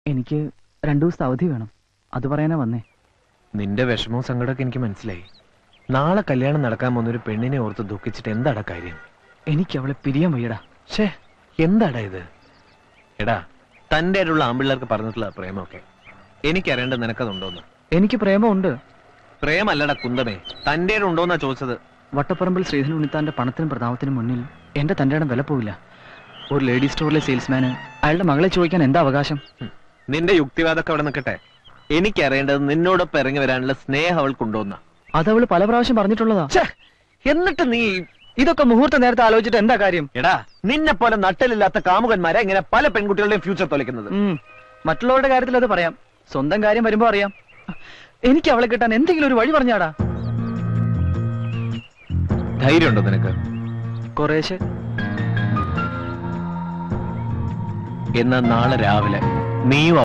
എനിക്ക് രണ്ടു ദിവസത്തെ അവധി വേണം അത് പറയാനാ വന്നേ നിന്റെ വിഷമവും സങ്കടമൊക്കെ എനിക്ക് മനസ്സിലായി നാളെ കല്യാണം നടക്കാൻ പോകുന്ന ഒരു പെണ്ണിനെ ഓർത്ത് ദുഃഖിച്ചിട്ട് എന്താടാ കാര്യം എനിക്ക് അവളെ പിരിയാൻ വയ്യടാ ഷേ എന്താടാ ഇത് എടാ തന്റെ ആയിട്ടുള്ള ആമ്പിള്ളേർക്ക് പറഞ്ഞിട്ടുള്ള പ്രേമമൊക്കെ എനിക്കറിയേണ്ടത് നിനക്കതുണ്ടോന്ന് എനിക്ക് പ്രേമമുണ്ട് പ്രേമല്ലടാ കുന്തമേ തന്റെ ഉണ്ടോന്നാ ചോദിച്ചത് വട്ടപ്പറമ്പിൽ ശ്രീധരൻ ഉണ്ണിത്താന്റെ പണത്തിനും പ്രതാപത്തിനും മുന്നിൽ എന്റെ തന്റെ ഇടം വില പോവില്ല ഒരു ലേഡി സ്റ്റോറിലെ സെയിൽസ്മാന് അയാളുടെ മകളെ ചോദിക്കാൻ എന്താ അവകാശം ഹും. നിന്റെ യുക്തിവാദമൊക്കെ അവിടെ നിൽക്കട്ടെ എനിക്കറിയേണ്ടത് നിന്നോടൊപ്പം ഇറങ്ങി വരാനുള്ള സ്നേഹം അവൾക്കുണ്ടോന്നാ അതവള് പല പ്രാവശ്യം പറഞ്ഞിട്ടുള്ളതാ ഛേ, എന്നിട്ട് നീ ഇതൊക്കെ മുഹൂർത്ത നേരത്തെ ആലോചിച്ചിട്ട് എന്താ കാര്യം എടാ നിന്നെ പോലെ നട്ടലില്ലാത്ത കാമുകന്മാരെ ഇങ്ങനെ പല പെൺകുട്ടികളുടെയും ഫ്യൂച്ചർ തൊലക്കുന്നത് ഉം. മറ്റുള്ളവരുടെ കാര്യത്തിൽ അത് പറയാം സ്വന്തം കാര്യം വരുമ്പോ അറിയാം എനിക്ക് അവളെ കിട്ടാൻ എന്തെങ്കിലും ഒരു വഴി പറഞ്ഞാടാ ധൈര്യമുണ്ടോ നിനക്ക് കുറേശ്ശെ എന്നാ നാളെ രാവിലെ നീയും